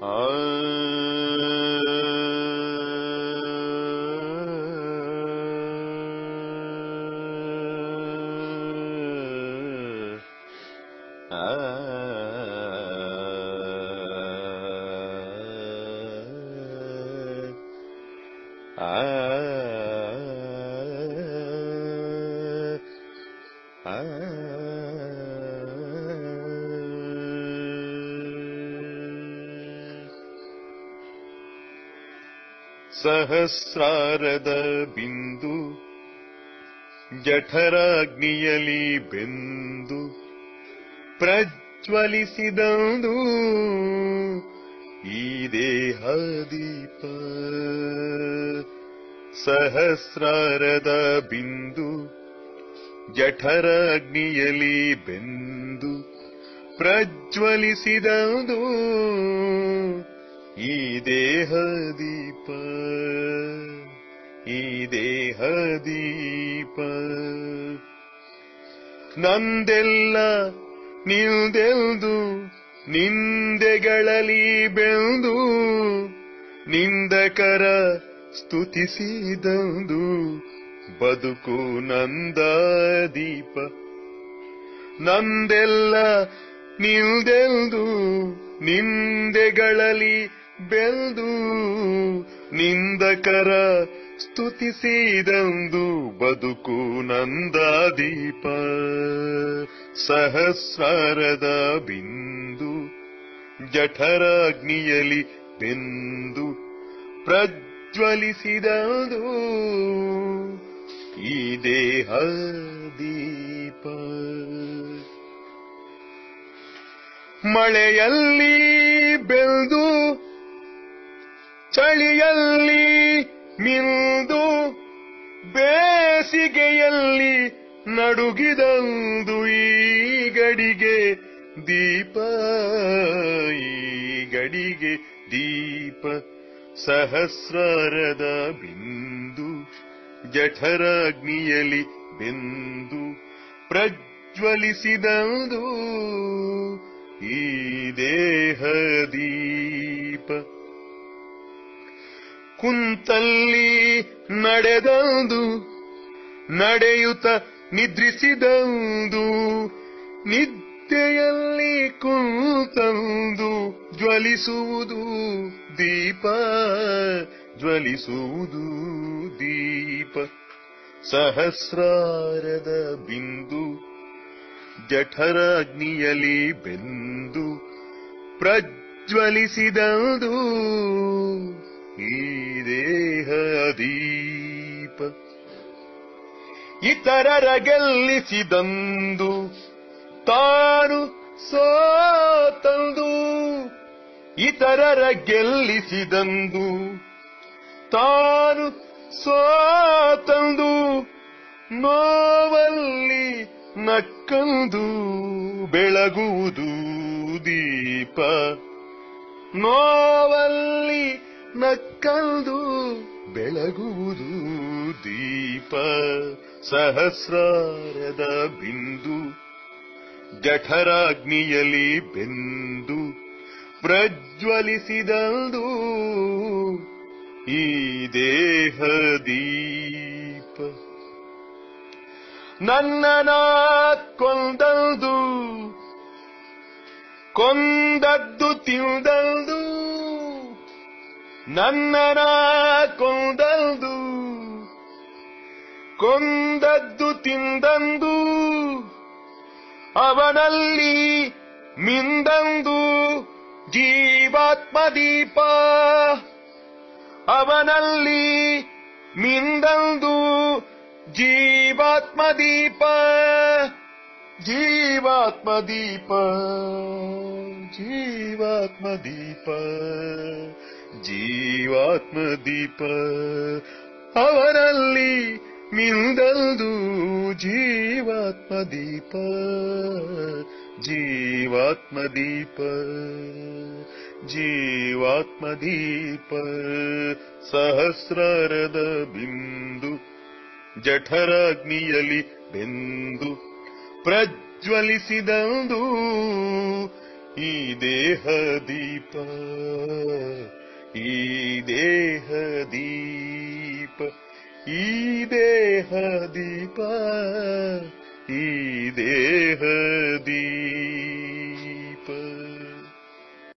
ಸಹಸ್ರಾರದ ಬಿಂದು ಜಠರಾಗ್ನಿಯಲಿ ಬೆಂದು ಪ್ರಜ್ವಲಿಸಿದಂದು ಈ ದೇಹ ದೀಪ ಸಹಸ್ರಾರದ ಬಿಂದು ಜಠರಾಗ್ನಿಯಲಿ ಬೆಂದು ಪ್ರಜ್ವಲಿಸಿದಂದು ಈ ದೇಹ ದೀಪ ಈ ದೇಹ ದೀಪ ನಂದೆಲ್ಲ ನಿಲ್ದೆಲ್ದು ನಿಂದೆಗಳಲ್ಲಿ ಬೆಂದು ನಿಂದಕರ ಸ್ತುತಿಸಿದಂದು ಬದುಕು ನಂದ ದೀಪ ನಂದೆಲ್ಲ ನಿಲ್ದೆಲ್ದು ನಿಂದೆಗಳಲ್ಲಿ ಬೆಲ್ದು ನಿಂದಕರ ಸ್ತುತಿಸಿದಂದು ಬದುಕು ನಂದ ದೀಪ ಸಹಸ್ರಾರದ ಬಿಂದು ಜಠರಾಗ್ನಿಯಲಿ ಬೆಂದು ಪ್ರಜ್ವಲಿಸಿದಂದು ಈ ದೇಹ ದೀಪ ಮಳೆಯಲ್ಲಿ ಬೆಳೆದು ಚಳಿಯಲ್ಲಿ ಮಿಂದು ಬೇಸಿಗೆಯಲ್ಲಿ ನಡುಗಿದಂದು ಈ ಗಡಿಗೆ ದೀಪ ಈ ಗಡಿಗೆ ದೀಪ ಸಹಸ್ರಾರದ ಬಿಂದು ಜಠರಾಗ್ನಿಯಲಿ ಬೆಂದು ಪ್ರಜ್ವಲಿಸಿದಂದು ಈ ದೇಹ ದೀಪ ಕುಂತಲ್ಲಿ ನಡೆದಂದು ನಡೆಯುತ್ತ ನಿದ್ರಿಸಿದಂದು ನಿದ್ದೆಯಲ್ಲಿ ಕುಂತಂದು ಜ್ವಲಿಸುವುದು ದೀಪ ಜ್ವಲಿಸುವುದು ದೀಪ ಸಹಸ್ರಾರದ ಬಿಂದು ಜಠರಾಗ್ನಿಯಲಿ ಬೆಂದು ಪ್ರಜ್ವಲಿಸಿದಂದು ಈ ದೇಹ ದೀಪ ಇತರರ ಗೆಲ್ಲಿಸಿದಂದು ತಾನು ಸೋತಂದು ಇತರರ ಗೆಲ್ಲಿಸಿದಂದು ತಾನು ಸೋತಂದು ನೋವಲ್ಲಿ ನಕ್ಕಂದು ಬೆಳಗುವುದು ದೀಪ ನೋವಲ್ಲಿ ನಕ್ಕಂದು ಬೆಳಗುವುದು ದೀಪ ಸಹಸ್ರಾರದ ಬಿಂದು ಜಠರಾಗ್ನಿಯಲಿ ಬೆಂದು ಪ್ರಜ್ವಲಿಸಿದಂದು ಈ ದೇಹ ದೀಪ ನನ್ನನ ಕೊಂದಲ್ದು ಕೊಂದದ್ದು ತಿಂದಲ್ದು ನನ್ನನ ಕೊಂದಲ್ದು ಕೊಂದದ್ದು ತಿಂದಂದು ಅವನಲ್ಲಿ ಮಿಂದಂದು ಜೀವಾತ್ಮ ದೀಪ ಅವನಲ್ಲಿ ಮಿಂದಂದು ಜೀವಾತ್ಮ ದೀಪ ಜೀವಾತ್ಮ ದೀಪ ಜೀವಾತ್ಮ ದೀಪ ಜೀವಾತ್ಮ ದೀಪ ಅವರಲ್ಲಿ ಮಿಂದಲ್ದು ಜೀವಾತ್ಮ ದೀಪ ಜೀವಾತ್ಮ ದೀಪ ಜೀವಾತ್ಮ ದೀಪ ಸಹಸ್ರಾರದ ಬಿಂದು ಜಠರಾಗ್ನಿಯಲಿ ಬೆಂದು ಪ್ರಜ್ವಲಿಸಿದಂದು ಈ ದೇಹ ದೀಪ ಈ ದೇಹ ದೀಪ ಈ ದೇಹ ದೀಪ ಈ ದೇಹ ದೀಪ